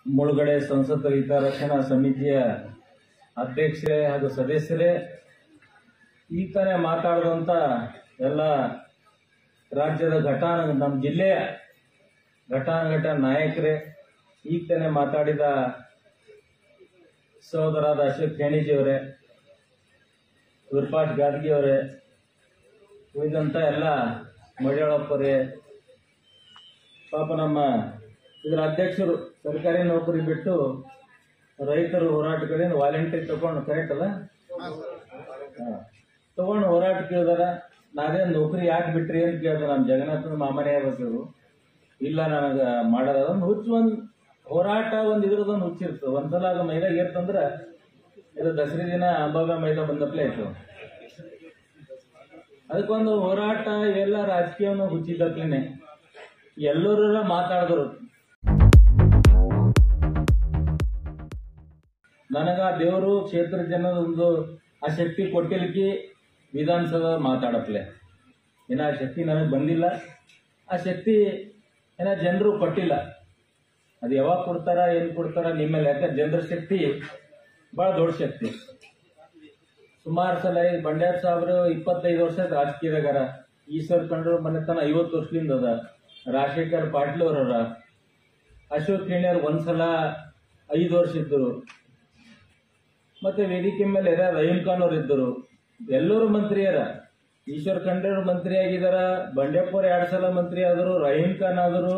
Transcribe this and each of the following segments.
ಮುಳುಗಡೆ ಸಂಸತ್ ಹಿತರಕ್ಷಣಾ ಸಮಿತಿಯ ಅಧ್ಯಕ್ಷರೇ ಹಾಗೂ ಸದಸ್ಯರೇ ಈಗ ತಾನೇ ಮಾತಾಡಿದಂಥ ಎಲ್ಲ ರಾಜ್ಯದ ಘಟಾನ ನಮ್ಮ ಜಿಲ್ಲೆಯ ಘಟಾನುಘಟ ನಾಯಕರೇ ಈಗ ತಾನೇ ಮಾತಾಡಿದ ಸಹೋದರಾದ ಅಶೋಕ್ ಖೇಣಿಜಿಯವರೇ ವಿರ್ಪಾಟ್ ಗಾದ್ಗಿ ಅವರೇ ಉಳಿದಂಥ ಎಲ್ಲ ಮಡಿಯಾಳಪ್ಪರೇ ಪಾಪ ನಮ್ಮ ಇದರ ಅಧ್ಯಕ್ಷರು ಸರ್ಕಾರಿ ನೌಕರಿ ಬಿಟ್ಟು ರೈತರು ಹೋರಾಟಗಳಿಂದ ವಾಲಂಟಿಯರ್ ತಗೊಂಡು ಕರೆಕ್ಟ್ ಅಲ್ಲ ಹಾ. ತಗೊಂಡು ಹೋರಾಟ ಕೇಳಿದಾರ ನಾನೇ ನೌಕರಿ ಯಾಕೆ ಬಿಟ್ರಿ ಅಂತ ಕೇಳಿದ್ರು ನಮ್ಮ ಜಗನ್ನಾಥನ ಮಾಮನೇ ಆಗ್ಬೇಕು ಇಲ್ಲ ನನಗೆ ಮಾಡೋದ ಒಂದು ಹುಚ್ಚು ಒಂದು ಹೋರಾಟ ಒಂದು ಇದ್ರದೊಂದು ಹುಚ್ಚಿರ್ತದೆ ಒಂದ್ಸಲ ಅದು ಮೈದಾಗ ಇರ್ತಂದ್ರೆ ಇದು ದಸರಾ ದಿನ ಅಂಬಾಬೆ ಮೈದ ಬಂದಪ್ಲೆ ಆಯ್ತು ಅದಕ್ಕೊಂದು ಹೋರಾಟ ಇವೆಲ್ಲ ರಾಜಕೀಯವನ್ನು ಹುಚ್ಚಿದ್ದಪ್ಲೇನೆ ಎಲ್ಲರೂ ಮಾತಾಡಿದ್ರು ನನಗ ದೇವರು ಕ್ಷೇತ್ರ ಜನದ ಒಂದು ಆ ಶಕ್ತಿ ಕೊಟ್ಟಿಲಿಕ್ಕೆ ವಿಧಾನಸಭಾ ಮಾತಾಡಪ್ಲೆ ಇನ್ನ ಆ ಶಕ್ತಿ ನನಗೆ ಬಂದಿಲ್ಲ ಆ ಶಕ್ತಿ ಏನ ಜನರು ಕೊಟ್ಟಿಲ್ಲ ಅದು ಯಾವಾಗ ಕೊಡ್ತಾರ ಏನು ಕೊಡ್ತಾರ ನಿಮ್ಮಲ್ಲಿ ಯಾಕಂದ್ರೆ ಜನರ ಶಕ್ತಿ ಭಾಳ ದೊಡ್ಡ ಶಕ್ತಿ ಸುಮಾರು ಸಲ ಈ ಬಂಡ್ಯಾರ ಸಾಹೇಬ್ರು ಇಪ್ಪತ್ತೈದು ವರ್ಷ ರಾಜಕೀಯದಾಗಾರ ಈಶ್ವರ್ ಕಂಡ್ರು ಮನೆತನ ಐವತ್ತು ವರ್ಷದಿಂದ ಅದ ರಾಜಶೇಖರ್ ಪಾಟೀಲ್ ಅವರರ ಅಶೋಕ್ ಖೇಣಿಯವ್ರು ಒಂದ್ಸಲ ಐದು ವರ್ಷ ಇದ್ದರು ಮತ್ತೆ ವೇದಿಕೆ ಮೇಲೆ ಯಾರ ರಹೀಂ ಖಾನ್ ಅವ್ರು ಇದ್ದರು ಎಲ್ಲರೂ ಮಂತ್ರಿಯರ ಈಶ್ವರ್ ಖಂಡ್ರೆ ಅವ್ರು ಮಂತ್ರಿ ಆಗಿದಾರ ಬಂಡೆಪ್ಪವ್ರು ಎರಡ್ ಸಲ ಮಂತ್ರಿ ಆದರು ರಹೀಂ ಖಾನ್ ಆದರು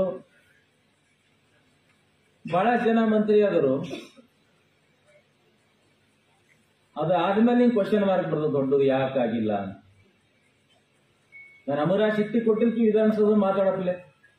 ಬಹಳ ಜನ ಮಂತ್ರಿ ಆದರು ಅದು ಆದ್ಮೇಲೆ ನಿಂಗೆ ಕ್ವಶನ್ ಮಾರ್ಕ್ ಬರ್ತದೆ ದೊಡ್ಡದು ಯಾಕೆ ಆಗಿಲ್ಲ ಅಂತ ನಾನು ಅಮರ ಶಕ್ತಿ ಕೊಟ್ಟಿರ್ತೀವಿ ವಿಧಾನಸೌಧ ಮಾತಾಡಪ್ಲೆ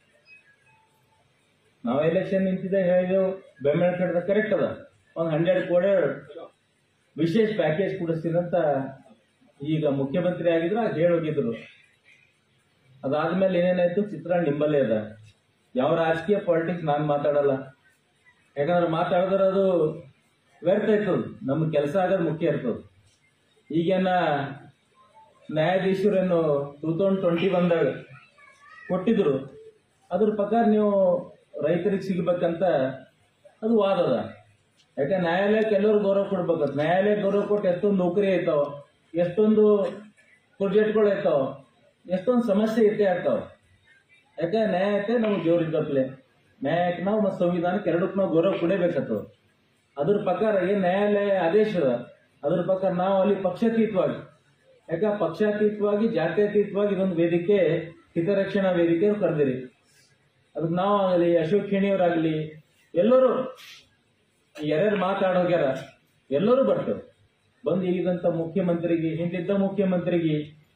ನಾವು ಎಲೆಕ್ಷನ್ ನಿಂತಿದ್ದೆ ಹೇಳಿದೆವು ಬೆಂಬಲ ಕಟ್ಟದ ಕರೆಕ್ಟ್ ಅದ ಒಂದು ಹಂಡ್ರೆಡ್ ಕೋಡೆ ವಿಶೇಷ ಪ್ಯಾಕೇಜ್ ಕೊಡಿಸ್ತೀನಂತ ಈಗ ಮುಖ್ಯಮಂತ್ರಿ ಆಗಿದ್ರು ಆಗ ಹೇಳೋಗಿದ್ರು ಅದಾದ್ಮೇಲೆ ಏನೇನಾಯ್ತು ಚಿತ್ರ ನಿಂಬಲ್ಲೇ ಅದ ಯಾವ ರಾಜಕೀಯ ಪಾಲಿಟಿಕ್ಸ್ ನಾನು ಮಾತಾಡಲ್ಲ ಯಾಕಂದ್ರೆ ಮಾತಾಡಿದ್ರೆ ಅದು ವ್ಯರ್ಥ ಆಯ್ತದ ನಮ್ಮ ಕೆಲಸ ಆಗೋದು ಮುಖ್ಯ ಇರ್ತದ ಈಗೇನ ನ್ಯಾಯಾಧೀಶರೇನು ಟೂ ತೌಸಂಡ್ ಟ್ವೆಂಟಿ ಬಂದಾಗ ಕೊಟ್ಟಿದ್ರು ಅದ್ರ ಪ್ರಕಾರ ನೀವು ರೈತರಿಗೆ ಸಿಗ್ಬೇಕಂತ ಅದು ವಾದ ಅದ ಯಾಕೆ ನ್ಯಾಯಾಲಯಕ್ಕೆ ಎಲ್ಲರೂ ಗೌರವ ಕೊಡ್ಬೇಕಂತ ನ್ಯಾಯಾಲಯ ಗೌರವ ಕೊಟ್ಟು ಎಷ್ಟೊಂದು ನೌಕರಿ ಐತಾವ ಎಷ್ಟೊಂದು ಪ್ರಾಜೆಕ್ಟ್ಗಳು ಐತಾವ ಎಷ್ಟೊಂದು ಸಮಸ್ಯೆ ಇದ್ದೇ ಆಗ್ತಾವ ಯಾಕೆ ನ್ಯಾಯಕ್ಕೆ ನಮ್ಗೆ ಜೋರಿದ್ದಪ್ಲೆ ನ್ಯಾಯಕ್ಕೆ ನಾವು ಮತ್ತು ಸಂವಿಧಾನಕ್ಕೆ ಎರಡಕ್ಕೂ ನಾವು ಗೌರವ ಕೊಡೇಬೇಕತ್ತು ಅದ್ರ ಪ್ರಕಾರ ಏನು ನ್ಯಾಯಾಲಯ ಆದೇಶ ಅದ ಅದ್ರ ಪ್ರಕಾರ ನಾವು ಅಲ್ಲಿ ಪಕ್ಷಾತೀತವಾಗಿ ಯಾಕೆ ಪಕ್ಷಾತೀತವಾಗಿ ಜಾತ್ಯತೀತವಾಗಿ ಇದೊಂದು ವೇದಿಕೆ ಹಿತರಕ್ಷಣಾ ವೇದಿಕೆ ಕರೆದಿರಿ ಅದಕ್ಕೆ ನಾವು ಆಗಲಿ ಅಶೋಕ್ ಖೇಣಿಯವರಾಗಲಿ ಎಲ್ಲರೂ ಯಾರ್ಯಾರು ಮಾತಾಡ್ ಹೋಗ್ಯಾರ ಎಲ್ಲರೂ ಬರ್ತೇವೆ ಬಂದು ಈಗಿದಂತ ಮುಖ್ಯಮಂತ್ರಿಗೆ ಹಿಂದಿದ್ದ ಮುಖ್ಯಮಂತ್ರಿಗೆ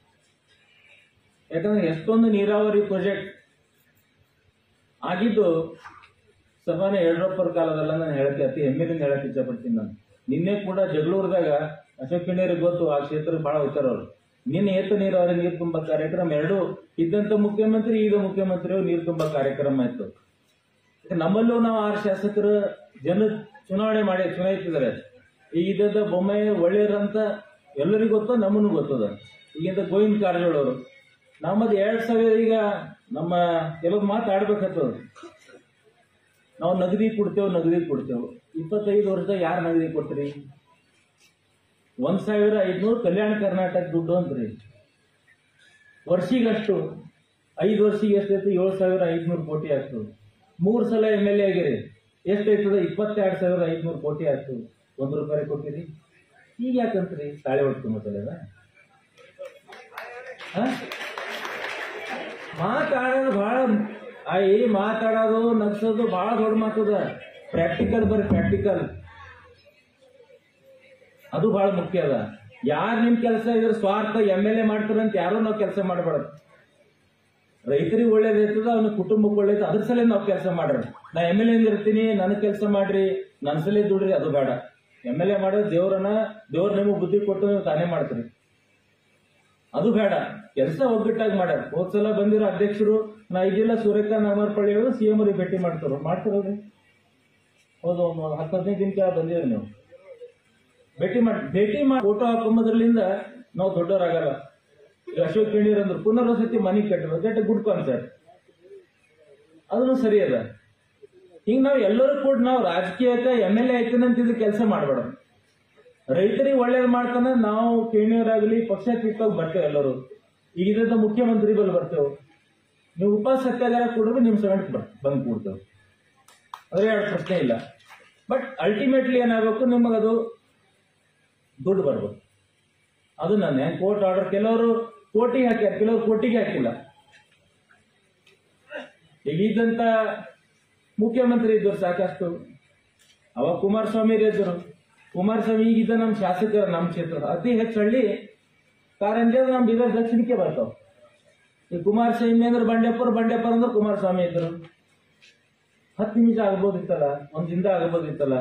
ಯಾಕಂದ್ರೆ ಎಷ್ಟೊಂದು ನೀರಾವರಿ ಪ್ರಾಜೆಕ್ಟ್ ಆಗಿದ್ದು ಸಭಾನ ಯಡಿಯೂರಪ್ಪರ ಕಾಲದಲ್ಲ ನಾನು ಹೇಳಕ್ಕೆ ಅತಿ ಹೆಮ್ಮೆಯಿಂದ ಹೇಳಕ್ಕೆ ಇಷ್ಟಪಡ್ತೀನಿ ನಾನು ನಿನ್ನೆ ಕೂಡ ಜಗಳೂರದಾಗ ಅಶೋಕ್ ಕಿಣಿಯರಿಗೆ ಗೊತ್ತು ಆ ಕ್ಷೇತ್ರಕ್ಕೆ ಬಹಳ ಹೋಗ್ತಾರ ಅವರು ನಿನ್ನೆ ಏತ ನೀರಾವರಿ ನೀರು ತುಂಬ ಕಾರ್ಯಕ್ರಮ ಎರಡು ಇದ್ದಂತ ಮುಖ್ಯಮಂತ್ರಿ ಈಗ ಮುಖ್ಯಮಂತ್ರಿ ನೀರು ತುಂಬ ಕಾರ್ಯಕ್ರಮ ಆಯ್ತು ಯಾಕೆ ನಮ್ಮಲ್ಲೂ ನಾವು ಆರು ಶಾಸಕರು ಜನ ಚುನಾವಣೆ ಮಾಡಿ ಚುನಾಯಿಸಿದ್ದಾರೆ ಈಗ ಇದ್ದದ ಬೊಮ್ಮಾಯಿ ಒಳ್ಳೆಯರಂತ ಎಲ್ಲರಿಗೂ ಗೊತ್ತ ನಮ್ಮನ್ನು ಗೊತ್ತದ ಈಗಿಂದ ಗೋವಿಂದ ಕಾರಜೋಳ ಅವರು ನಮ್ಮದು ಎರಡ್ ಸಾವಿರ ಈಗ ನಮ್ಮ ಕೆಲವು ಮಾತಾಡ್ಬೇಕತ್ತದ ನಾವು ನಗದಿ ಕೊಡ್ತೇವೆ ನಗದಿ ಕೊಡ್ತೇವೆ ಇಪ್ಪತ್ತೈದು ವರ್ಷದಾಗ ಯಾರು ನಗದಿ ಕೊಡ್ತೀರಿ ಒಂದ್ ಸಾವಿರ ಐದ್ನೂರು ಕಲ್ಯಾಣ ಕರ್ನಾಟಕ ದುಡ್ಡು ಅಂತ್ರಿ ವರ್ಷಿಗಷ್ಟು ಐದು ವರ್ಷಿಗೆ ಎಷ್ಟೈತಿ ಏಳು ಸಾವಿರ ಐದ್ನೂರು ಕೋಟಿ ಆಗ್ತದೆ ಮೂರು ಸಲ ಎಮ್ ಎಲ್ ಎ ಆಗಿರಿ ಎಷ್ಟೈತದ ಇಪ್ಪತ್ತೆರಡು ಸಾವಿರ ಐದ್ನೂರು ಕೋಟಿ ಆಗ್ತದೆ ಒಂದು ರೂಪಾಯಿ ಕೊಟ್ಟಿರಿ ಈಗ ಯಾಕಂತ್ರಿ ತಾಳೆ ಹೊಡ್ಕೊಂಬತ್ತಲ್ಲ ಮಾತಾಡೋದು ಬಹಳ ಐ ಮಾತಾಡೋದು ನಗ್ಸೋದು ಬಹಳ ದೊಡ್ಡ ಮಾತದ ಪ್ರಾಕ್ಟಿಕಲ್ ಬರೀ ಪ್ರಾಕ್ಟಿಕಲ್ ಅದು ಬಹಳ ಮುಖ್ಯ ಅದ ಯಾರು ನಿಮ್ ಕೆಲಸ ಇದ್ರ ಸ್ವಾರ್ಥ ಎಮ್ ಎಲ್ ಎ ಮಾಡ್ತಾರಂತ ಯಾರು ನಾವು ಕೆಲಸ ಮಾಡಬಾರ್ದು ರೈತರಿಗೆ ಒಳ್ಳೇದೈತದ ಅವನ ಕುಟುಂಬಕ್ಕೆ ಒಳ್ಳೇದು ಅದ್ರ ಸಲ ನಾವು ಕೆಲಸ ಮಾಡ್ರಿ ನಾ ಎಮ್ ಎಲ್ ಎ ಇರ್ತೀನಿ ನನಗೆ ಕೆಲಸ ಮಾಡ್ರಿ ನನ್ನ ಸಲ ದುಡ್ರಿ ಅದು ಬೇಡ ಎಮ್ ಎಲ್ ಎ ಮಾಡೋದು ದೇವ್ರನ್ನ ದೇವ್ರ ನಿಮಗೆ ಬುದ್ಧಿ ಕೊಟ್ಟು ನೀವು ತಾನೇ ಮಾಡ್ತೀರಿ ಅದು ಬೇಡ ಕೆಲಸ ಒಗ್ಗಟ್ಟಾಗಿ ಮಾಡ್ಯಾರ ಹೋದ್ ಸಲ ಬಂದಿರೋ ಅಧ್ಯಕ್ಷರು ನಾ ಈಗೆಲ್ಲ ಸೂರ್ಯಕಾಂತ್ ಅಮರ್ಪಳ್ಳಿ ಅವರು ಸಿ ಎಂ ಅವ್ರಿಗೆ ಭೇಟಿ ಮಾಡ್ತಾರ ಮಾಡ್ತಾರಲ್ರಿ ಹೌದು ಒಂದು ಹತ್ತು ಹದಿನೈದು ದಿನಕ್ಕೆ ಬಂದಿರಿ ನೀವು ಭೇಟಿ ಮಾಡಿ ಭೇಟಿ ಮಾಡಿ ಫೋಟೋ ಹಾಕೊಂಬದ್ರಲಿಂದ ನಾವು ದೊಡ್ಡವರಾಗಲ್ಲ ಈಗ ಅಶೋಕ್ ಖಂಡೀರ್ ಅಂದ್ರು ಪುನರ್ವಸತಿ ಮನೆ ಕಟ್ಟಿರೋ ದಟ್ ಗುಡ್ ಕಾನ್ಸೆಪ್ಟ್ ಅದನ್ನು ಸರಿ ಅದ ಹಿಂಗ್ ನಾವು ಎಲ್ಲರೂ ಕೂಡ ನಾವು ರಾಜಕೀಯಕ್ಕೆ ಎಮ್ ಎಲ್ ಎ ಆಯ್ತಾನೆ ಅಂತಿದ್ದು ಕೆಲಸ ಮಾಡಬೇಡ ರೈತರಿಗೆ ಒಳ್ಳೇದು ಮಾಡ್ತಾನೆ ನಾವು ಕೇಣಿಯವರಾಗಲಿ ಪಕ್ಷಾತೀತವಾಗಿ ಬರ್ತೇವೆ ಎಲ್ಲರೂ ಈಗ ಇದ್ದಂತ ಮುಖ್ಯಮಂತ್ರಿ ಬಲ್ಲಿ ಬರ್ತೇವೆ ನೀವು ಉಪ ಸತ್ಯಾಗ್ರಹ ಕೊಡೋದು ನಿಮ್ಮ ಸಮೇತ ಬರ್ ಬಂದು ಕೂಡ್ತೇವೆ ಅದೇ ಎರಡು ಪ್ರಶ್ನೆ ಇಲ್ಲ ಬಟ್ ಅಲ್ಟಿಮೇಟ್ಲಿ ಏನಾಗಬೇಕು ನಿಮಗದು ದುಡ್ಡು ಬರ್ಬೇಕು ಅದು ನನ್ನ ಕೋರ್ಟ್ ಆರ್ಡರ್ ಕೆಲವರು ಕೋಟಿಗೆ ಹಾಕ್ಯಾರ ಕೆಲವರು ಕೋಟಿಗೆ ಹಾಕಿಲ್ಲ ಈಗ ಇದ್ದಂತ ಮುಖ್ಯಮಂತ್ರಿ ಇದ್ದರು ಸಾಕಷ್ಟು ಅವಾಗ ಕುಮಾರಸ್ವಾಮಿ ಇದ್ದರು ಕುಮಾರಸ್ವಾಮಿ ಈಗಿದ್ದ ನಮ್ಮ ಶಾಸಕರ ನಮ್ಮ ಕ್ಷೇತ್ರ ಅತಿ ಹೆಚ್ಚು ಹಳ್ಳಿ ಕಾರಂಜಿ ಅದು ನಮ್ಮ ಬೀದರ್ ದಕ್ಷಿಣಕ್ಕೆ ಬರ್ತಾವ ಈ ಕುಮಾರಸ್ವಾಮಿ ಅಂದ್ರೆ ಬಂಡೆಪ್ಪರ್ ಬಂಡೆಪ್ಪರ್ ಅಂದ್ರೆ ಕುಮಾರಸ್ವಾಮಿ ಇದ್ರು ಹತ್ತು ನಿಮಿಷ ಆಗ್ಬೋದಿತ್ತಲ್ಲ ಒಂದ್ ದಿನದ ಆಗ್ಬೋದಿತ್ತಲ್ಲ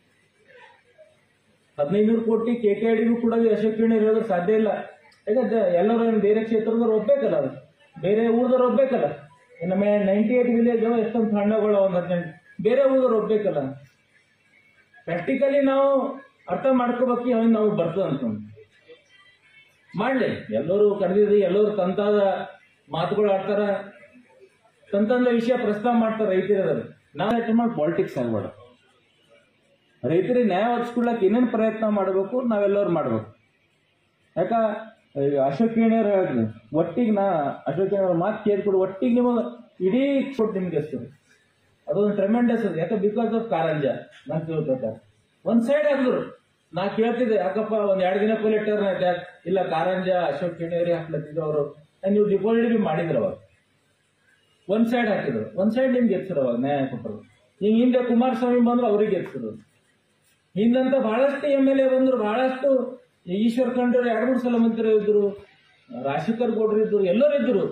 ಹದಿನೈನೂರು ಕೋಟಿ ಕೆ ಕೆ ಡಿಗೂ ಕೂಡ ಯಶಸ್ವಿನಿ ಇರೋದ್ರ ಸಾಧ್ಯ ಇಲ್ಲ ಯಾಕಂದ್ರೆ ಎಲ್ಲರೂ ಏನ್ ಬೇರೆ ಕ್ಷೇತ್ರದವ್ರು ಒಪ್ಬೇಕಲ್ಲ ಅದು ಬೇರೆ ಊರ್ದವ್ರು ಒಪ್ಬೇಕಲ್ಲ ನಮ್ಮ ನೈಂಟಿ ಏಟ್ ವಿಲೇಜ್ ಎಷ್ಟೊಂದು ಸಣ್ಣಗಳು ಒಂದ್ ಹದಿನೆಂಟು ಬೇರೆ ಊರ್ದವ್ರು ಒಪ್ಬೇಕಲ್ಲ ಪ್ರಾಕ್ಟಿಕಲಿ ನಾವು ಅರ್ಥ ಮಾಡ್ಕೋಬೇಕು ಅವನ್ ನಾವು ಬರ್ತದ ಅಂತ ಮಾಡ್ಲಿ ಎಲ್ಲರೂ ಕರೆದಿದ್ರಿ ಎಲ್ಲರೂ ತಂತಾದ ಮಾತುಗಳು ಆಡ್ತಾರ ತಂತಂದ ವಿಷಯ ಪ್ರಸ್ತಾವ ಮಾಡ್ತಾರ ರೈತರದಲ್ಲಿ ನಾವು ಅಟೆಂಡ್ ಮಾಡಿ ಪಾಲಿಟಿಕ್ಸ್ ಆಗ್ಬೇಡ ರೈತರಿಗೆ ನ್ಯಾಯ ಒದಗಿಸ್ಕೊಡ್ಲಕ್ಕೆ ಏನೇನು ಪ್ರಯತ್ನ ಮಾಡಬೇಕು ನಾವೆಲ್ಲರೂ ಮಾಡ್ಬೇಕು ಯಾಕ ಈಗ ಅಶೋಕ್ ಕಿಣಿಯವ್ರು ಹೇಳಿದ್ರು ಒಟ್ಟಿಗೆ ನಾ ಅಶೋಕ್ ಕಿಣಿಯವ್ರ ಮಾತು ಕೇಳ್ಕೊಡು ಒಟ್ಟಿಗೆ ನಿಮಗೆ ಇಡೀ ಕೊಟ್ಟು ನಿಮ್ಗೆ ಹೆಸರು ಅದೊಂದು ಟ್ರೆಮೆಂಡಸ್ ಅದು ಯಾಕೆ ಬಿಕಾಸ್ ಆಫ್ ಕಾರಂಜ ನಾನು ತಿಳ್ಕೊತಾರೆ ಒಂದ್ ಸೈಡ್ ಹಾಕಿದ್ರು ನಾ ಕೇಳ್ತಿದ್ದೆ ಯಾಕಪ್ಪ ಒಂದ್ ಎರಡು ದಿನ ಪೊಲಿಟರ್ ಇಲ್ಲ ಕಾರಂಜ ಅಶೋಕ್ ಕಿಣಿಯವ್ರಿಗೆ ಹಾಕ್ಲತ್ತಿದ್ರು ಅವರು ನೀವು ಡಿಪಾಸಿಟ್ ಬಿ ಮಾಡಿದ್ರು ಅವಾಗ ಒಂದ್ ಸೈಡ್ ಹಾಕಿದ್ರು ಒಂದ್ ಸೈಡ್ ನಿಮ್ಗೆ ಗೆಲ್ಸಿರು ಅವಾಗ ನ್ಯಾಯ ಕೊಟ್ಟರು ಹಿಂಗ್ ಹಿಂದೆ ಕುಮಾರಸ್ವಾಮಿ ಬಂದ್ರು ಅವ್ರಿಗೆ ಗೆಲ್ಸಿರು ಹಿಂದಂತ ಬಹಳಷ್ಟು ಎಮ್ ಎಲ್ ಎ ಬಂದ್ರು ಬಹಳಷ್ಟು ಈಶ್ವರ್ ಖಂಡ್ರೆ ಎರಡು ಮೂರು ಸಲ ಮಂತ್ರಿ ಇದ್ರು ರಾಜಶೇಖರ್ ಗೌಡ್ರು ಇದ್ರು ಎಲ್ಲರೂ ಇದ್ರು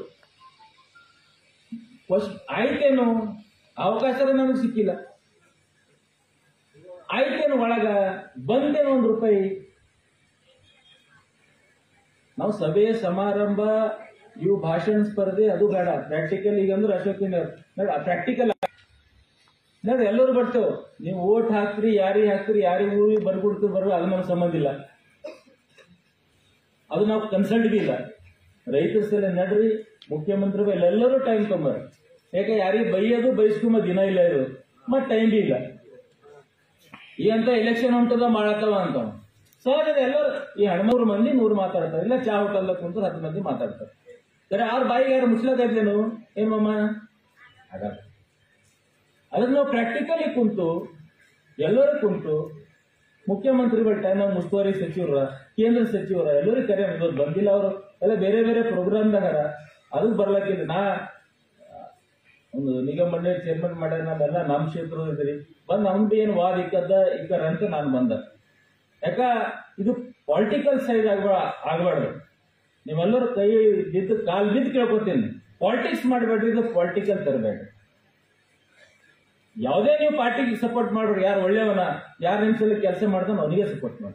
ಫಸ್ಟ್ ಆಯ್ತೇನು ಅವಕಾಶ ನಮಗೆ ಸಿಕ್ಕಿಲ್ಲ ಆಯ್ತೇನು ಒಳಗ ಬಂದೇನು ಒಂದ್ ರೂಪಾಯಿ ನಾವು ಸಭೆ ಸಮಾರಂಭ ಇವು ಭಾಷಣ ಸ್ಪರ್ಧೆ ಅದು ಬೇಡ ಪ್ರಾಕ್ಟಿಕಲ್ ಈಗ ಅಂದ್ರೆ ಅಶೋಕ್ ಪ್ರಾಕ್ಟಿಕಲ್ ನೋಡ್ರಿ ಎಲ್ಲರೂ ಬರ್ತೇವೆ ನೀವು ಓಟ್ ಹಾಕ್ರಿ ಯಾರಿಗೆ ಹಾಕ್ರಿ ಯಾರಿಗೆ ಊರಿಗೆ ಬರ್ಬಿಡ್ತೀವಿ ಬರೋ ಅದು ನಮ್ಗೆ ಸಂಬಂಧ ಇಲ್ಲ ಅದು ನಾವು ಕನ್ಸಲ್ಟ್ ಬಿ ಇಲ್ಲ ರೈತರ ಸಲ ನಡ್ರಿ ಮುಖ್ಯಮಂತ್ರಿ ಬೈ ಎಲ್ಲರೂ ಟೈಮ್ ತೊಂಬರ್ ಯಾಕೆ ಯಾರಿಗೆ ಬೈಯೋದು ಬೈಸ್ಕೊಂಬ ದಿನ ಇಲ್ಲ ಇದು ಮತ್ ಟೈಮ್ ಬಿ ಇಲ್ಲ ಈ ಅಂತ ಎಲೆಕ್ಷನ್ ಹೊಂಟದ ಮಾಡತ್ತವ ಅಂತ ಸಹಜ ಇದೆ, ಎಲ್ಲರೂ ಈ ಹಣ್ಮೂರು ಮಂದಿ ನೂರು ಮಾತಾಡ್ತಾರೆ ಇಲ್ಲ ಚಾ ಹೋಟೆಲ್ ಕುಂತು ಹತ್ತು ಮಂದಿ ಮಾತಾಡ್ತಾರೆ ಸರಿ ಅವ್ರ ಬಾಯಿಗೆ ಯಾರು ಮುಚ್ಲಕೈತೇನು ಏಮಮ್ಮ ಹಾಗಾದ್ರೆ ಅದನ್ನ ನಾವು ಪ್ರಾಕ್ಟಿಕಲಿ ಕುಂತು ಎಲ್ಲರೂ ಕುಂತು ಮುಖ್ಯಮಂತ್ರಿಗಳ ಟೈಮ್ ಮುಸ್ತುವಾರಿ ಸಚಿವರ ಕೇಂದ್ರ ಸಚಿವರ ಎಲ್ಲರೂ ಕರೆ ಇವ್ರು ಬಂದಿಲ್ಲ ಅವರು ಎಲ್ಲ ಬೇರೆ ಬೇರೆ ಪ್ರೋಗ್ರಾಮ್ದಾಗಾರ ಅದಕ್ಕೆ ಬರ್ಲಕ್ಕಿಲ್ಲ ನಾ ಒಂದು ನಿಗಮ ಮಂಡಳಿ ಚೇರ್ಮನ್ ಮಾಡ್ಯಾರ ನಾವೆಲ್ಲ ನಮ್ಮ ಕ್ಷೇತ್ರ ಇದ್ರಿ ಬಂದ್ ನಮ್ದು ಏನು ವಾದ ಇಕ್ಕದ ಇಕ್ಕರ ಅಂತ ನಾನು ಬಂದ ಯಾಕ ಇದು ಪೊಲಿಟಿಕಲ್ ಸೈಡ್ ಆಗ್ಬಾ ಆಗ್ಬಾರ್ದು ನೀವೆಲ್ಲರೂ ಕೈ ಬಿದ್ದು ಕಾಲ್ ಬಿದ್ದು ಕೇಳ್ಕೊತೀನಿ ಪಾಲಿಟಿಕ್ಸ್ ಮಾಡಬೇಡ್ರಿ ಇದು ಪೊಲಿಟಿಕಲ್ ತರಬೇಡ್ರಿ ಯಾವುದೇ ನೀವು ಪಾರ್ಟಿಗೆ ಸಪೋರ್ಟ್ ಮಾಡ್ರಿ ಯಾರು ಒಳ್ಳೆಯವನ ಯಾರು ನಿಮ್ ಸಲ ಕೆಲಸ ಮಾಡ್ತಾನ ಅವನಿಗೆ ಸಪೋರ್ಟ್ ಮಾಡಿ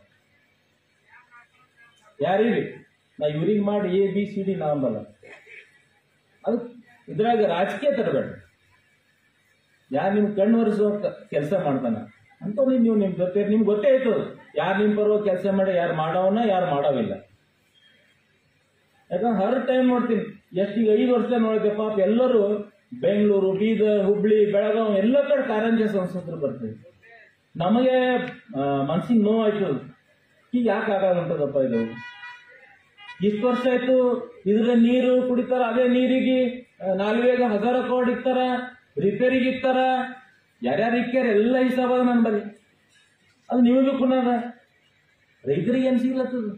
ಯಾರಿಗೆ ನಾ ಇವ್ರಿಗೆ ಮಾಡಿ ಎ ಬಿ ಸಿ ಡಿ ನಾ ಅಂಬಲ್ಲ ಅದು ಇದ್ರಾಗ ರಾಜಕೀಯ ತರಬೇಡ ಯಾರು ನಿಮ್ ಕಣ್ಣು ಒರೆಸುವ ಕೆಲಸ ಮಾಡ್ತಾನ ಅಂತ ನೀವು ನಿಮ್ ಜೊತೆ ನಿಮ್ಗೆ ಗೊತ್ತೇ ಆಯ್ತು ಯಾರು ನಿಮ್ ಪರವಾಗಿ ಕೆಲಸ ಮಾಡಿ ಯಾರು ಮಾಡೋವನ್ನ ಯಾರು ಮಾಡೋವಿಲ್ಲ ಯಾಕಂದ್ರೆ ಹರ್ ಟೈಮ್ ನೋಡ್ತೀನಿ ಎಷ್ಟು ಈಗ ಐದು ವರ್ಷ ನೋಡಿದೆ ಪಾಪ ಎಲ್ಲರೂ ಬೆಂಗಳೂರು ಬೀದರ್ ಹುಬ್ಳಿ ಬೆಳಗಾವ್ ಎಲ್ಲ ಕಡೆ ಕಾರಂಜಿ ಸಂಸದರು ಬರ್ತೀವಿ ನಮಗೆ ಮನ್ಸಿಗೆ ನೋವು ಆಯ್ತು ಈಗ ಯಾಕೆ ಆಗಾಗುಂಟದಪ್ಪ ಇದು ಇಷ್ಟು ವರ್ಷ ಆಯ್ತು ಇದ್ರ ನೀರು ಕುಡಿತಾರ ಅದೇ ನೀರಿಗೆ ಆ, ನಾಲ್ವೇಗ ಹಜಾರ ಕೋಡ್ ಇಕ್ತಾರ ರಿಪೇರಿಗೆ ಇಕ್ತಾರ ಯಾರ್ಯಾರು ಇಕ್ಕ್ಯಾರ ಎಲ್ಲ ಹಿಸಾಬ ಅದ ನನ್ ಬಳಿ ಅದು ನೀವು ಬಿ ಪುನಃ ರೈತರಿಗೆ ಏನ್ ಸಿಗ್ಲತ್ತದ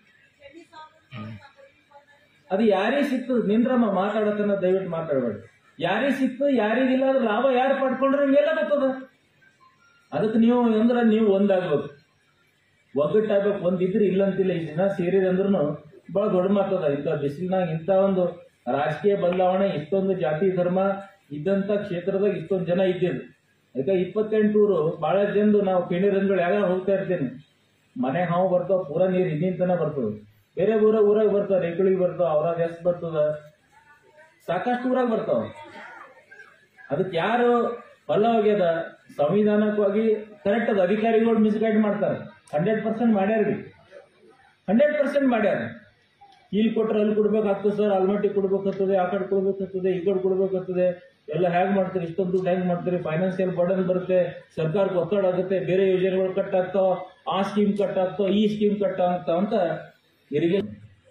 ಅದು ಯಾರಿಗೆ ಸಿಕ್ತದ ನಿಂದ್ರಮ್ಮ ಮಾತಾಡತನ ದಯವಿಟ್ಟು ಮಾತಾಡಬೇಡಿ ಯಾರಿಗೆ ಸಿಕ್ತು ಯಾರಿಗಿಲ್ಲ ಅದ್ರ ಲಾಭ ಯಾರು ಪಡ್ಕೊಂಡ್ರೆ ನಿಮ್ಗೆಲ್ಲ ಗೊತ್ತದ ಅದಕ್ಕೆ ನೀವು ಅಂದ್ರೆ ನೀವು ಒಂದಾಗ್ಬೇಕು ಒಗ್ಗಟ್ಟಾಗ್ಬೇಕು ಒಂದಿದ್ರೆ ಇಲ್ಲಂತಿಲ್ಲ ಈ ದಿನ ಸೇರಿದಂದ್ರೂ ಬಹಳ ದೊಡ್ಡ ಮಾತದ ಇಂಥ ಬಿಸಿಲಿನಾಗ ಇಂಥ ಒಂದು ರಾಜಕೀಯ ಬದಲಾವಣೆ ಇಷ್ಟೊಂದು ಜಾತಿ ಧರ್ಮ ಇದ್ದಂತ ಕ್ಷೇತ್ರದಾಗ ಇಷ್ಟೊಂದು ಜನ ಇದ್ದಿದ್ದು ಯಾಕೆ ಇಪ್ಪತ್ತೆಂಟೂರು ಬಹಳ ಜನದು ನಾವು ಕಿಣಿರಂಗಳು ಯಾವಾಗ ಹೋಗ್ತಾ ಇರ್ತೀನಿ ಮನೆ ಹಾವು ಬರ್ತಾವ ಪೂರಾ ನೀರು ಹಿಂದಿನ ಬರ್ತದ ಬೇರೆ ಊರ ಊರಾಗ ಬರ್ತಾವ ರೇಕಳಿಗೆ ಬರ್ತಾವ ಅವ್ರಾಗ ಎಷ್ಟು ಬರ್ತದ ಸಾಕಷ್ಟು ಊರಾಗ ಬರ್ತಾವ ಅದಕ್ಕೆ ಯಾರು ಫಲ ಹೋಗ್ಯದ ಸಂವಿಧಾನಕವಾಗಿ ಕರೆಕ್ಟ್ ಅದ ಅಧಿಕಾರಿಗಳು ಮಿಸ್ಗೈಡ್ ಮಾಡ್ತಾರೆ ಹಂಡ್ರೆಡ್ ಪರ್ಸೆಂಟ್ ಮಾಡ್ಯಾರ ರೀ ಹಂಡ್ರೆಡ್ ಪರ್ಸೆಂಟ್ ಮಾಡ್ಯಾರ ಇಲ್ಲಿ ಕೊಟ್ರೆ ಅಲ್ಲಿ ಕೊಡ್ಬೇಕಾಗ್ತದೆ ಸರ್ ಆಲ್ಮಟ್ಟಿ ಕೊಡ್ಬೇಕಾಗ್ತದೆ ಆ ಕಡೆ ಕೊಡ್ಬೇಕಾಗ್ತದೆ ಈ ಕಡೆ ಕೊಡ್ಬೇಕಾಗ್ತದೆ ಎಲ್ಲ ಹೇಗೆ ಮಾಡ್ತೀರಿ ಇಷ್ಟೊಂದು ದುಡ್ಡು ಹೆಂಗೆ ಮಾಡ್ತೀರಿ ಫೈನಾನ್ಷಿಯಲ್ ಬರ್ಡನ್ ಬರುತ್ತೆ ಸರ್ಕಾರಕ್ಕೆ ಒತ್ತಡ ಆಗುತ್ತೆ ಬೇರೆ ಯೋಜನೆಗಳು ಕಟ್ ಆಗ್ತಾವ ಆ ಸ್ಕೀಮ್ ಕಟ್ ಆಗ್ತಾವ ಈ ಸ್ಕೀಮ್ ಕಟ್ ಆಗ್ತಾವ ಅಂತ ಇವರಿಗೆ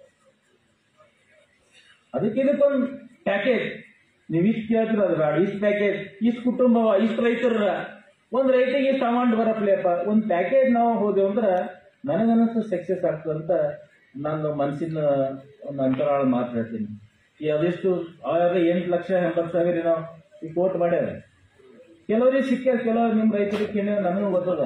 ಅದಕ್ಕೆ ಇದಕ್ಕೊಂದು ಪ್ಯಾಕೇಜ್ ನೀವು ಇಷ್ಟು ಕೇಳ್ತೀರ ಅದು ಬೇಡ ಇಷ್ಟು ಪ್ಯಾಕೇಜ್ ಇಷ್ಟು ಕುಟುಂಬ ಇಷ್ಟು ರೈತರ ಒಂದು ರೈತಿಗೆ ಇಷ್ಟು ಅಮೌಂಟ್ ಬರಪ್ಲೇಪ್ಪ ಒಂದು ಪ್ಯಾಕೇಜ್ ನಾವು ಹೋದೆವು ಅಂದ್ರೆ ನನಗನ್ನಿಸ್ತು ಸಕ್ಸಸ್ ಆಗ್ತದೆ ಅಂತ ನಾನು ಮನಸ್ಸಿನ ಒಂದು ಅಂತರಾಳ ಮಾತು ಹೇಳ್ತೀನಿ ಈ ಅದೆಷ್ಟು ಆವಾಗ ಎಂಟು ಲಕ್ಷ ಎಂಬತ್ತು ಸಾವಿರ ನಾವು ಈ ಕೋಟ್ ಮಾಡ್ಯಾರ ಕೆಲವರಿಗೆ ಸಿಕ್ಕ್ಯಾರ ಕೆಲವ್ರು ನಿಮ್ಮ ರೈತರಿಗೆ ಕೇಳಿ ನನಗೂ ಗೊತ್ತದ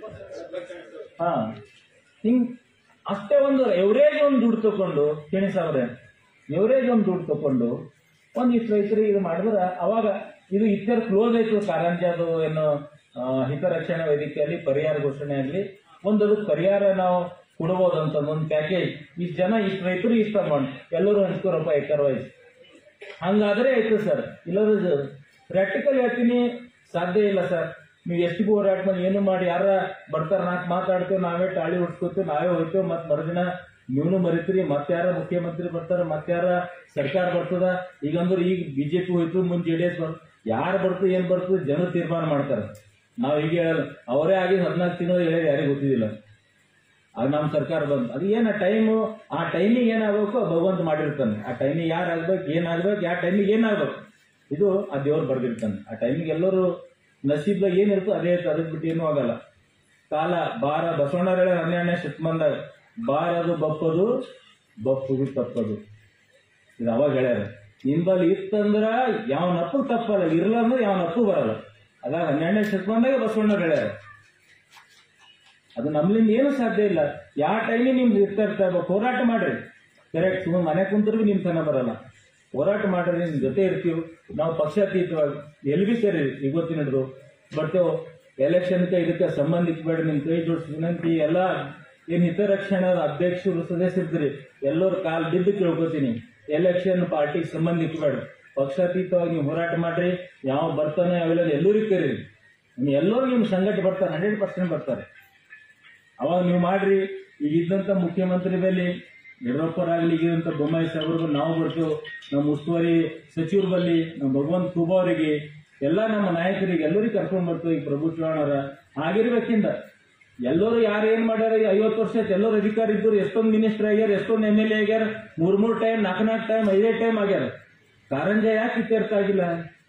ಹಾ ಹಿಂಗ್ ಅಷ್ಟೇ ಒಂದು ಎವರೇಜ್ ಒಂದು ದುಡ್ಡು ತಕೊಂಡು ಕೇಳಿ ಸಾವಿರ ಎವರೇಜ್ ಒಂದು ದುಡ್ಡು ತಕೊಂಡು ಒಂದಿಷ್ಟು ರೈತರಿಗೆ ಇದು ಮಾಡಿದ್ರೆ ಅವಾಗ ಇದು ಇತ್ತರ ಕ್ಲೋಸ್ ಆಯ್ತು ಕಾರಂಜಾದು ಏನು ಆ, ಹಿತರಕ್ಷಣಾ ವೇದಿಕೆಯಲ್ಲಿ ಪರಿಹಾರ ಘೋಷಣೆ ಆಗಲಿ ಒಂದು ಅದಕ್ಕೆ ಪರಿಹಾರ ನಾವು ಕೊಡ್ಬೋದಂತ ಒಂದು ಪ್ಯಾಕೇಜ್ ಇಷ್ಟು ಜನ ಇಷ್ಟು ರೈತರು ಇಷ್ಟು ಅಮೌಂಟ್ ಎಲ್ಲರೂ ಹಂಚ್ಕೋರಪ್ಪ ಎಕರ್ ವೈಸ್ ಹಂಗಾದ್ರೆ ಆಯ್ತು ಸರ್ ಇಲ್ಲದ ಪ್ರಾಕ್ಟಿಕಲ್ ಹೇಳ್ತೀನಿ ಸಾಧ್ಯ ಇಲ್ಲ ಸರ್ ನೀವು ಎಷ್ಟಿಗೂ ಹೋರಾಟ ಮಾಡಿ ಏನು ಮಾಡಿ ಯಾರ ಬರ್ತಾರ ನಾಲ್ಕು ಮಾತಾಡ್ತೇವೆ ನಾವೇ ಟಾಳಿ ಹೊಡ್ಸ್ಕೊತೇವೆ ನಾವೇ ಹೋಗ್ತೇವೆ ಮತ್ತೆ ಮರುದಿನ ನೀವನು ಮರಿತೀರಿ ಮತ್ತೆ ಯಾರ ಮುಖ್ಯಮಂತ್ರಿ ಬರ್ತಾರ ಮತ್ತೆ ಯಾರ ಸರ್ಕಾರ ಬರ್ತದ ಈಗಂದ್ರೆ ಈಗ ಬಿಜೆಪಿ ಹೋಯ್ತು ಮುಂದೆ ಜೆ ಡಿ ಎಸ್ ಬರ್ ಯಾರು ಬರ್ತದೆ ಏನು ಬರ್ತದೆ ಜನ ತೀರ್ಮಾನ ಮಾಡ್ತಾರೆ ನಾವು ಈಗ ಹೇಳಲ್ಲ ಅವರೇ ಆಗಿ ಹದಿನಾಲ್ಕು ತಿಂಗಳು ಹೇಳಿದ್ರೆ ಯಾರಿಗೂ ಗೊತ್ತಿದ್ದಿಲ್ಲ ಅದು ನಮ್ಮ ಸರ್ಕಾರ ಬಂದು ಅದು ಏನು ಟೈಮು ಆ ಟೈಮಿಗೆ ಏನಾಗಬೇಕು ಭಗವಂತ ಮಾಡಿರ್ತಾನೆ ಆ ಟೈಮಿಗೆ ಯಾರು ಆಗ್ಬೇಕು ಏನಾಗ್ಬೇಕು ಯಾವ ಟೈಮಿಗೆ ಏನಾಗ್ಬೇಕು ಇದು ಆ ದೇವ್ರು ಬರ್ದಿರ್ತಾನೆ ಆ ಟೈಮಿಗೆ ಎಲ್ಲರೂ ನಸೀಬ್ದಾಗ ಏನಿರ್ತೋ ಅದೇ ಇರ್ತದೆ ಅದಕ್ಕೆ ಬಿಟ್ಟು ಏನೂ ಆಗಲ್ಲ ಕಾಲ ಬಾರ ಬಸವಣ್ಣರ ಹೇಳ ಹನ್ನೆರಡನೇ ಶತಮಾನದಾಗ ಬಾರದು ಬಪ್ಪದು ಬಪ್ಪುದು ತಪ್ಪದು ಇದು ಅವಾಗ ಹೇಳ್ಯಾರ ನಿಂಬಲ್ಲಿ ಇತ್ತಂದ್ರ ಯಾವ ನಪ್ಪು ತಪ್ಪಲ್ಲ ಇರಲ್ಲ ಅಂದ್ರೆ ಯಾವ ನಪ್ಪು ಬರಲ್ಲ ಅದಾಗ ಹನ್ನೆರಡನೇ ಶತಮಾನದಾಗ ಬಸವಣ್ಣರು ಹೇಳ್ಯಾರ ಅದು ನಮ್ಲಿಂದ ಏನು ಸಾಧ್ಯ ಇಲ್ಲ ಯಾವ ಟೈಮಿಗೆ ನಿಮ್ಗೆ ಇರ್ತಾ ಇರ್ತಾ ಇರ್ಬೇಕು ಹೋರಾಟ ಮಾಡ್ರಿ ಕರೆಕ್ಟ್ ಸುಮ್ಮನೆ ಮನೆ ಕುಂತ್ರು ನಿಮ್ ತನ ಬರಲ್ಲ ಹೋರಾಟ ಮಾಡ್ರಿ ನಿಮ್ ಜೊತೆ ಇರ್ತೀವಿ ನಾವು ಪಕ್ಷಾತೀತವಾಗಿ ಎಲ್ಲಿ ಬಿ ಸೇರಿ ಇವತ್ತಿನ ಹಿಡಿದು ಬರ್ತೇವೆ ಎಲೆಕ್ಷನ್ಗೆ ಇದಕ್ಕೆ ಸಂಬಂಧ ಇಟ್ಬೇಡಿ ನಿಮ್ ಕೈ ಜೋಡಿಸಿ ವಿನಂತಿ ಎಲ್ಲ ಏನ್ ಹಿತರಕ್ಷಣಾ ಅಧ್ಯಕ್ಷರು ಸದಸ್ಯರಿದ್ರಿ ಎಲ್ಲರೂ ಕಾಲ್ ಬಿದ್ದು ಕೇಳ್ಕೊತೀನಿ ಎಲೆಕ್ಷನ್ ಪಾರ್ಟಿಗೆ ಸಂಬಂಧ ಇಟ್ಬೇಡ್ರಿ ಪಕ್ಷಾತೀತವಾಗಿ ನೀವು ಹೋರಾಟ ಮಾಡ್ರಿ ಯಾವ ಬರ್ತಾನೆ ಅವೆಲ್ಲ ಎಲ್ಲರಿಗೂ ಕರೀರಿ ನೀವು ಎಲ್ಲರೂ ನಿಮ್ಮ ಸಂಘಟ ಬರ್ತಾರೆ ಹಂಡ್ರೆಡ್ ಪರ್ಸೆಂಟ್ ಬರ್ತಾರೆ ಅವಾಗ ನೀವು ಮಾಡ್ರಿ ಈಗ ಇದ್ದಂತ ಮುಖ್ಯಮಂತ್ರಿ ಬಲ್ಲಿ ಯಡಿಯೂರಪ್ಪರಾಗಲಿ ಈಗಿದಂತ ಬೊಮ್ಮಾಯಿ ಸಾಹೇಬ್ರಿಗೂ ನಾವು ಬರ್ತೀವಿ ನಮ್ಮ ಉಸ್ತುವಾರಿ ಸಚಿವರ ಬಲ್ಲಿ ನಮ್ಮ ಭಗವಂತ ಖೂಬಾ ಅವರಿಗೆ ಎಲ್ಲ ನಮ್ಮ ನಾಯಕರಿಗೆ ಎಲ್ಲರಿಗೂ ಕರ್ಕೊಂಡ್ ಬರ್ತೀವಿ ಈಗ ಪ್ರಭು ಚುನಾವಣರ ಆಗಿರ್ಬೇಕಿಂದ ಎಲ್ಲರೂ ಯಾರು ಏನ್ ಮಾಡ್ಯಾರ ಈ ಐವತ್ತು ವರ್ಷ ಆಯ್ತು ಎಲ್ಲರೂ ಅಧಿಕಾರ ಇದ್ರು ಎಷ್ಟೊಂದು ಮಿನಿಸ್ಟರ್ ಆಗ್ಯಾರ ಎಷ್ಟೊಂದು ಎಮ್ ಎಲ್ ಎ ಆಗ್ಯಾರ ಮೂರ್ ಮೂರ್ ಟೈಮ್ ನಾಲ್ಕು ನಾಲ್ಕು ಟೈಮ್ ಐದೇ ಟೈಮ್ ಆಗ್ಯಾರ ಕಾರಂಜ ಯಾಕೆ ಇತ್ಯರ್ಥ ಆಗಿಲ್ಲ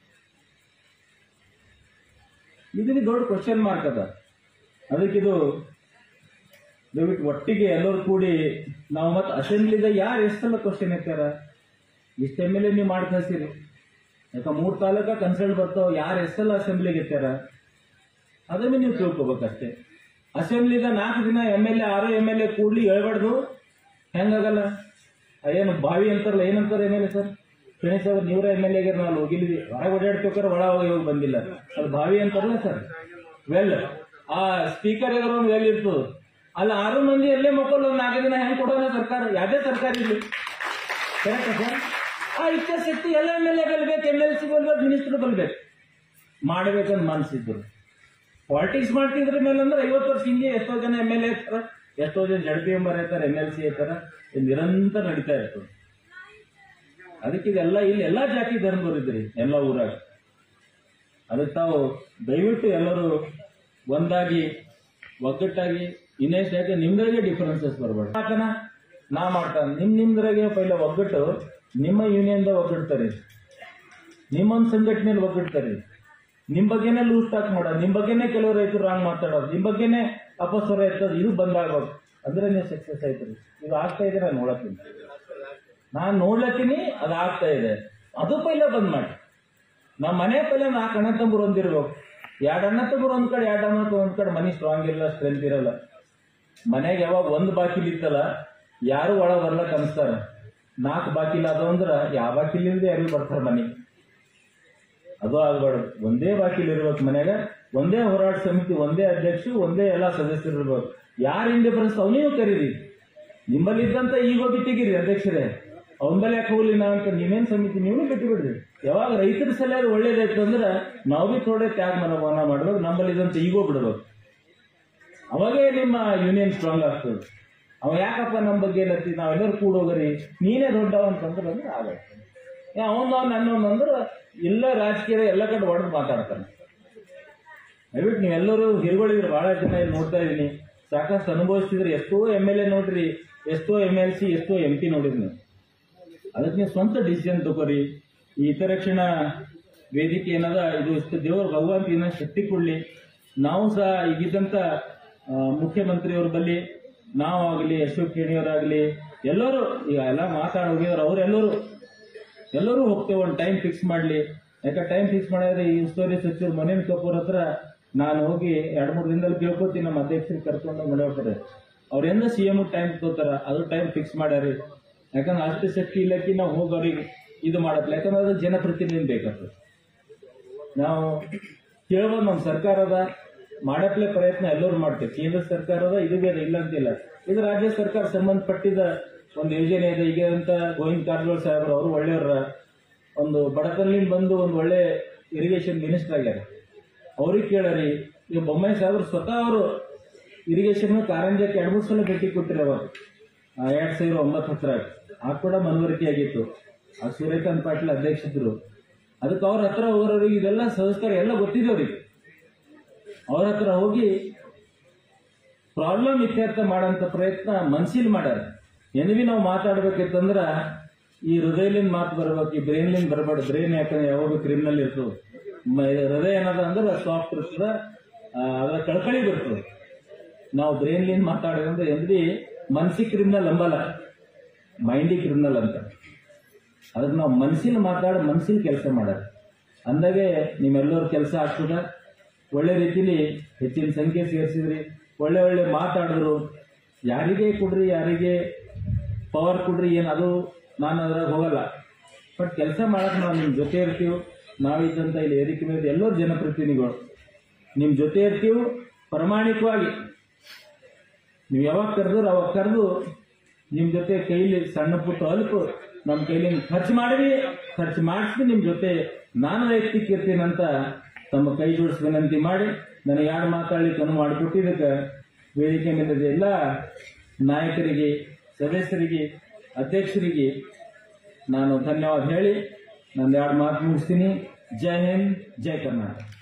ಇದು ದೊಡ್ಡ ಕ್ವಶನ್ ಮಾರ್ಕ್ ಅದ ಅದಕ್ಕಿದು ದಯವಿಟ್ಟು ಒಟ್ಟಿಗೆ ಎಲ್ಲರೂ ಕೂಡಿ ನಾವು ಮತ್ತೆ ಅಸೆಂಬ್ಲಿದಾಗ ಯಾರು ಎಷ್ಟೆಲ್ಲ ಕ್ವಶನ್ ಹಾಕ್ಯಾರ ಇಷ್ಟು ಎಮ್ ಎಲ್ ಎ ನೀವು ಮಾಡಿ ಕಳ್ಸಿರಿ ಯಾಕೆ ಮೂರು ತಾಲೂಕ ಕನ್ಸಲ್ಟ್ ಬರ್ತಾವ ಯಾರು ಎಷ್ಟೆಲ್ಲ ಅಸೆಂಬ್ಲಿಗೆ ಎತ್ತಾರ ಅದನ್ನು ನೀವು ತಿಳ್ಕೊಬೇಕಷ್ಟೇ ಅಸೆಂಬ್ಲಿದ ನಾಲ್ಕು ದಿನ ಎಮ್ ಎಲ್ ಎ ಆರು ಎಮ್ ಎಲ್ ಎ ಕೂಡ್ಲಿ ಹೇಳ್ಬಾರ್ದು ಹೆಂಗಾಗಲ್ಲ ಏನು ಬಾವಿ ಅಂತಾರಲ್ಲ ಏನಂತಾರೆ M L A sir Ganesh ಅವ್ರು ನೀವ್ರ ಎಮ್ ಎಲ್ ಎಗೆ ನಾವು ಹೋಗಿದ್ವಿ ಹೊರಗೆ ಓಡಾಡ್ತಿರ್ತಾರೆ ಒಳ ಹೋಗಿ ಹೋಗಿ ಬಂದಿಲ್ಲ ಅದು ಬಾವಿ ಅಂತಾರಲ್ಲ ಸರ್ ವೆಲ್ ಆ ಸ್ಪೀಕರ್ ಎದುರು ಒಂದು ವೆಲ್ ಇರ್ತದೆ ಅಲ್ಲಿ ಆರು ಮಂದಿ ಎಲ್ಲೇ ಮಕ್ಕಳು ಒಂದು ನಾಲ್ಕು ದಿನ ಹೆಂಗ್ ಕೊಡೋಣ ಸರ್ಕಾರ ಯಾವುದೇ ಸರ್ಕಾರ ಇರಲಿ ಕರೆಕ್ಟ್ ಸರ್ ಆ ಇಚ್ಛಾಶಕ್ತಿ ಎಲ್ಲ ಎಮ್ ಎಲ್ ಎ ಬಲ್ಬೇಕು ಎಮ್ ಎಲ್ ಸಿ ಬಲ್ಬೇಕು ಮಿನಿಸ್ಟರ್ ಬಲ್ಬೇಕು ಮಾಡ್ಬೇಕಂತ ಮನಸ್ಸಿದ್ರು ಪಾಲಿಟಿಕ್ಸ್ ಮಾಡ್ತಿದ್ರ ಮೇಲೆ ಅಂದ್ರೆ ಐವತ್ತು ವರ್ಷ ಹಿಂಗೆ ಎಷ್ಟೋ ಜನ ಎಮ್ ಎಲ್ ಎ ಇರ್ತಾರ ಎಷ್ಟೋ ಜನ ಜಡ್ ಪಿ ಎಂಬರ್ ಇರ್ತಾರೆ ಎಮ್ ಎಲ್ ಸಿ ಇರ್ತಾರ ಇದು ನಿರಂತರ ನಡೀತಾ ಇರ್ತದೆ ಅದಕ್ಕೆ ಇದೆಲ್ಲ ಇಲ್ಲಿ ಎಲ್ಲಾ ಜಾತಿ ಧರ್ಮದವ್ರು ಇದ್ರಿ ಎಲ್ಲ ಊರಾಗ ಅದಕ್ಕೆ ತಾವು ದಯವಿಟ್ಟು ಎಲ್ಲರೂ ಒಂದಾಗಿ ಒಗ್ಗಟ್ಟಾಗಿ ಇನ್ನೆಷ್ಟು ಯಾಕೆ ನಿಮ್ದ್ರಾಗೆ ಡಿಫರೆನ್ಸಸ್ ಬರಬಾರ್ದು ಯಾಕನ ನಾ ಮಾಡ್ತಾನೆ ನಿಮ್ ನಿಮ್ದ್ರಾಗೆ ಪೈಲ ಒಗ್ಗಟ್ಟು ನಿಮ್ಮ ಯೂನಿಯನ್ದ ಒಗ್ಗಟ್ತಾರೆ ನಿಮ್ಮೊಂದು ಸಂಘಟನೆಯಲ್ಲಿ ಒಗ್ಗಟ್ತಾರೆ ನಿಮ್ ಬಗ್ಗೆನೇ ಲೂಸ್ ಟಾಕ್ ಮಾಡೋದು ನಿಮ್ ಬಗ್ಗೆನೇ ಕೆಲವು ರೈತರು ರಾಂಗ್ ಮಾತಾಡೋದು ನಿಮ್ ಬಗ್ಗೆನೇ ಅಪಸ್ವರ ಎತ್ತೋದು ಇದು ಬಂದಾಗ್ಬೇಕು ಅಂದ್ರೆ ನೀವು ಸಕ್ಸಸ್ ಆಯ್ತು ಇದು ಆಗ್ತಾ ಇದೆ ನಾನು ನೋಡತ್ತೀನಿ ನಾನು ನೋಡ್ಲತ್ತೀನಿ ಅದು ಆಗ್ತಾ ಇದೆ ಅದು ಪೈಲ ಬಂದ್ ಮಾಡಿ ನಮ್ಮ ಮನೆ ಪೈಲ ನಾಲ್ಕು ಅಣ್ಣ ತಮ್ಮರು ಒಂದಿರ್ಬೇಕು ಎರಡು ಅಣ್ಣ ತಮ್ಮರು ಒಂದ್ ಕಡೆ ಎರಡು ಅಣ್ಣ ತಮ್ಮರು ಒಂದ್ ಕಡೆ ಮನೆ ಸ್ಟ್ರಾಂಗ್ ಇರಲ್ಲ ಸ್ಟ್ರೆಂತ್ ಇರಲ್ಲ ಮನೆಗೆ ಯಾವಾಗ ಒಂದು ಬಾಕಿಲ್ ಇತ್ತಲ್ಲ ಯಾರು ಒಳ ಬರ್ಲಕ್ ಅನ್ಸ್ತಾರ ನಾಲ್ಕು ಬಾಕಿಲ್ ಅದು ಅಂದ್ರ ಯಾವ ಬಾಕಿಲ್ ಇಲ್ಲದೆ ಯಾರು ಬರ್ತಾರ ಮನೆಗೆ ಅದು ಆಗ್ಬಾರ್ದು ಒಂದೇ ಬಾಕಿಲ್ ಇರ್ಬೇಕು ಮನ್ಯಾಗ ಒಂದೇ ಹೋರಾಟ ಸಮಿತಿ ಒಂದೇ ಅಧ್ಯಕ್ಷ ಒಂದೇ ಎಲ್ಲಾ ಸದಸ್ಯರು ಇರ್ಬೇಕು ಯಾರು ಇಂಡಿಫರೆನ್ಸ್ ಅವನಿಗೂ ಕರೀರಿ ನಿಮ್ಮಲ್ಲಿ ಇದ್ದಂತ ಈಗ ಬಿಟ್ಟಿಗಿರಿ ಅಧ್ಯಕ್ಷರೇ ಅವನ ಮೇಲೆ ಯಾಕೆ ಹೋಗ್ಲಿಲ್ಲ ಅಂತ ನೀವೇನ್ ಸಮಿತಿ ನೀವು ಬಿಟ್ಟು ಬಿಡ್ರಿ ಯಾವಾಗ ರೈತರ ಸಲಹೆ ಒಳ್ಳೇದಾಯ್ತು ಅಂದ್ರೆ ನಾವು ಬಿ ಥೋಡೆ ತ್ಯಾಗ ಮನೋಭಾವನ ಮಾಡ್ಬೇಕು ನಮ್ಮಲ್ಲಿ ಇದ್ದಂತ ಈಗೋ ಬಿಡ್ಬೇಕು ಅವಾಗೇ ನಿಮ್ಮ ಯೂನಿಯನ್ ಸ್ಟ್ರಾಂಗ್ ಆಗ್ತದೆ ಅವ ಯಾಕಪ್ಪ ನಮ್ಮ ಬಗ್ಗೆ ಏನತ್ತಿ ನಾವೆಲ್ಲರೂ ಕೂಡೋಗರಿ ನೀನೇ ದೊಡ್ಡವ ಅಂತಂದ್ರೆ ಅಂದ್ರೆ ಆಗತ್ತೆ ಅವನು ನನ್ನವನು ಅಂದ್ರೆ ಎಲ್ಲ ರಾಜಕೀಯ ಎಲ್ಲ ಕಡೆ ಹೊಡೆದು ಮಾತಾಡ್ತಾನೆ ದಯವಿಟ್ಟು ನೀವೆಲ್ಲರೂ ಹಿರುಗಳಿದ್ರು ಬಹಳ ಜನ ಇಲ್ಲಿ ನೋಡ್ತಾ ಇದೀನಿ ಸಾಕಷ್ಟು ಅನುಭವಿಸ್ತಿದ್ರಿ ಎಷ್ಟೋ ಎಮ್ ಎಲ್ ಎ ನೋಡ್ರಿ ಎಷ್ಟೋ ಎಮ್ ಎಲ್ ಸಿ ಎಷ್ಟೋ ಎಂ ಪಿ ನೋಡಿದ್ರಿ ನೀವು ಅದಕ್ಕೆ ನೀವು ಸ್ವಂತ ಡಿಸಿಷನ್ ತಗೋರಿ ಈ ಹಿತರಕ್ಷಣಾ ವೇದಿಕೆ ಏನದ ಇದು ಇಷ್ಟು ದೇವರ ಭಗವಂತ ಏನೋ ಶಕ್ತಿ ಕೊಡ್ಲಿ ನಾವು ಸಹ ಈಗಿದ್ದಂತ ಆ, ಮುಖ್ಯಮಂತ್ರಿಯವ್ರ ಬಳಿ ನಾವಾಗಲಿ ಅಶೋಕ್ ಖೇಣಿಯವರಾಗಲಿ ಎಲ್ಲರೂ ಈಗ ಎಲ್ಲ ಮಾತಾಡಿ ಹೋಗಿದಾರೆ ಅವರೆಲ್ಲರೂ ಎಲ್ಲರೂ ಹೋಗ್ತೇವೆ ಒಂದು ಟೈಮ್ ಫಿಕ್ಸ್ ಮಾಡಲಿ ಯಾಕೆ ಟೈಮ್ ಫಿಕ್ಸ್ ಮಾಡಿದ್ರೆ ಈ ಉಸ್ತುವಾರಿ ಸಚಿವರು ಮನೇನ್ ಕಪೂರ್ ಹತ್ರ ನಾನು ಹೋಗಿ ಎರಡು ಮೂರು ದಿನದಲ್ಲಿ ಕೇಳ್ಕೊತೀನಿ ನಮ್ಮ ಅಧ್ಯಕ್ಷರಿಗೆ ಕರ್ಕೊಂಡು ಮನೆ ಹೋಗ್ತಾರೆ ಅವ್ರು ಎಂದ ಸಿ ಎಮ್ ಟೈಮ್ ತಗೋತಾರ ಅದು ಟೈಮ್ ಫಿಕ್ಸ್ ಮಾಡ್ಯಾರಿ ಯಾಕಂದ್ರೆ ಅಷ್ಟು ಶಕ್ತಿ ಇಲ್ಲಕ್ಕೆ ನಾವು ಹೋಗಿ ಅವ್ರಿಗೆ ಇದು ಮಾಡತ್ತಲ್ಲ ಯಾಕಂದ್ರೆ ಅದು ಜನಪ್ರತಿನಿಧಿ ಬೇಕಾಗ್ತದೆ ನಾವು ಕೇಳ್ಬೋದು ನಮ್ಮ ಸರ್ಕಾರದ ಮಾಡಪ್ಲೆ ಪ್ರಯತ್ನ ಎಲ್ಲರೂ ಮಾಡ್ತೇವೆ ಕೇಂದ್ರ ಸರ್ಕಾರದ ಇದು ಬೇರೆ ಇಲ್ಲ ಅಂತಿಲ್ಲ ಇದು ರಾಜ್ಯ ಸರ್ಕಾರ ಸಂಬಂಧಪಟ್ಟಿದ ಒಂದು ಯೋಜನೆ ಇದೆ ಈಗ ಅಂತ ಗೋವಿಂದ ಕಾರಜೋಳ ಸಾಹೇಬ್ರು ಅವರು ಒಳ್ಳೆಯವರ ಒಂದು ಬಡತನದಿಂದ ಬಂದು ಒಂದು ಒಳ್ಳೆ ಇರಿಗೇಷನ್ ಮಿನಿಸ್ಟರ್ ಆಗ್ಯಾರ ಅವ್ರಿಗೆ ಕೇಳರಿ ಈಗ ಬೊಮ್ಮಾಯಿ ಸಾಹೇಬ್ರು ಸ್ವತಃ ಅವರು ಇರಿಗೇಷನ್ ಕಾರಂಜಕ್ಕೆ ಎರಡು ಮೂರು ಸಲ ಭೇಟಿ ಕೊಟ್ಟಿರಿ ಅವರು ಎರಡ್ ಸಾವಿರದ ಒಂಬತ್ತು ಹತ್ರ ಆ ಕೂಡ ಮನವರಿಕೆ ಆಗಿತ್ತು ಆ ಸೂರ್ಯಕಾಂತ್ ಪಾಟೀಲ್ ಅಧ್ಯಕ್ಷರು ಅದಕ್ಕೆ ಅವ್ರ ಹತ್ರ ಹೋಗೋರಿಗೆ ಇದೆಲ್ಲ ಸಂಸ್ಕಾರ ಎಲ್ಲ ಗೊತ್ತಿದೆ ಅವ್ರಿಗೆ ಅವ್ರ ಹತ್ರ ಹೋಗಿ ಪ್ರಾಬ್ಲಮ್ ಇತ್ಯರ್ಥ ಮಾಡೋಂಥ ಪ್ರಯತ್ನ ಮನ್ಸಿಲ್ ಮಾಡ್ಯಾರ ಎನ್ವಿ ನಾವು ಮಾತಾಡ್ಬೇಕಿತ್ತಂದ್ರ ಈ ಹೃದಯಲಿಂದ ಮಾತು ಬರ್ಬೇಕು ಈ ಬ್ರೈನ್ಲಿಂದ ಬರಬಾರ್ದು ಬ್ರೈನ್ ಯಾಕಂದ್ರೆ ಯಾವಾಗ ಕ್ರಿಮಿನಲ್ ಇರ್ತದೆ ಮ- ಹೃದಯ ಏನದ ಅಂದ್ರೆ ಸಾಫ್ಟ್ ಇರ್ತದ ಆ, ಅದರ ಕಳ್ಕಳಿ ಬರ್ತದೆ ನಾವು ಬ್ರೈನ್ಲಿಂದ ಮಾತಾಡೋದಂದ್ರೆ ಎನ್ವಿ ಮನ್ಸಿಗೆ ಕ್ರಿಮಿನಲ್ ಅಂಬಲ್ಲ ಮೈಂಡಿಗೆ ಕ್ರಿಮಿನಲ್ ಅಂತ ಅದಕ್ಕೆ ನಾವು ಮನಸ್ಸಿನ ಮಾತಾಡಿ ಮನಸ್ಸಿನ ಕೆಲಸ ಮಾಡೋದು ಅಂದಾಗೆ ನಿಮ್ಮೆಲ್ಲರ ಕೆಲಸ ಆಗ್ತದ ಒಳ್ಳೆ ರೀತಿಲಿ ಹೆಚ್ಚಿನ ಸಂಖ್ಯೆ ಸೇರಿಸಿದ್ರಿ ಒಳ್ಳೆ ಒಳ್ಳೆ ಮಾತಾಡಿದ್ರು ಯಾರಿಗೆ ಕೊಡ್ರಿ ಯಾರಿಗೆ ಪವರ್ ಕೊಡ್ರಿ ಏನು ಅದು ನಾನು ಅದ್ರಾಗ ಹೋಗಲ್ಲ ಬಟ್ ಕೆಲಸ ಮಾಡಕ್ಕೆ ನಾವು ನಿಮ್ಮ ಜೊತೆ ಇರ್ತೀವಿ ನಾವಿದ್ದಂಥ ಇಲ್ಲಿ ವೇದಿಕೆ ಮೇಲೆ ಎಲ್ಲರೂ ಜನಪ್ರತಿನಿಧಿಗಳು ನಿಮ್ಮ ಜೊತೆ ಇರ್ತೀವಿ ಪ್ರಾಮಾಣಿಕವಾಗಿ ನೀವು ಯಾವಾಗ ಕರೆದ್ರು ಅವಾಗ ಕರೆದು ನಿಮ್ಮ ಜೊತೆ ಕೈಲಿ ಸಣ್ಣ ಪುಟ್ಟ ಅಲ್ಪ ನಮ್ಮ ಕೈಲಿ ಖರ್ಚು ಮಾಡಿವಿ ಖರ್ಚು ಮಾಡಿಸಿ ನಿಮ್ಮ ಜೊತೆ ನಾನು ವೈಯಕ್ತಿಕ ಇರ್ತೀನಂತ ತಮ್ಮ ಕೈ ಜೋಡಿಸಿ ವಿನಂತಿ ಮಾಡಿ ನನಗೆ ಯಾರು ಮಾತಾಡ್ಲಿಕ್ಕೆ ಅನುವು ಮಾಡಿಕೊಟ್ಟಿದ್ದಕ್ಕೆ ವೇದಿಕೆ ಮೇಲಿದ್ದ ಎಲ್ಲ ನಾಯಕರಿಗೆ ಸದಸ್ಯರಿಗೆ ಅಧ್ಯಕ್ಷರಿಗೆ ನಾನು ಧನ್ಯವಾದ ಹೇಳಿ ನಾನು ಎರಡು ಮಾತು ಮುಗಿಸ್ತೀನಿ ಜೈ ಹಿಂದ್ ಜೈ ಕರ್ನಾಟಕ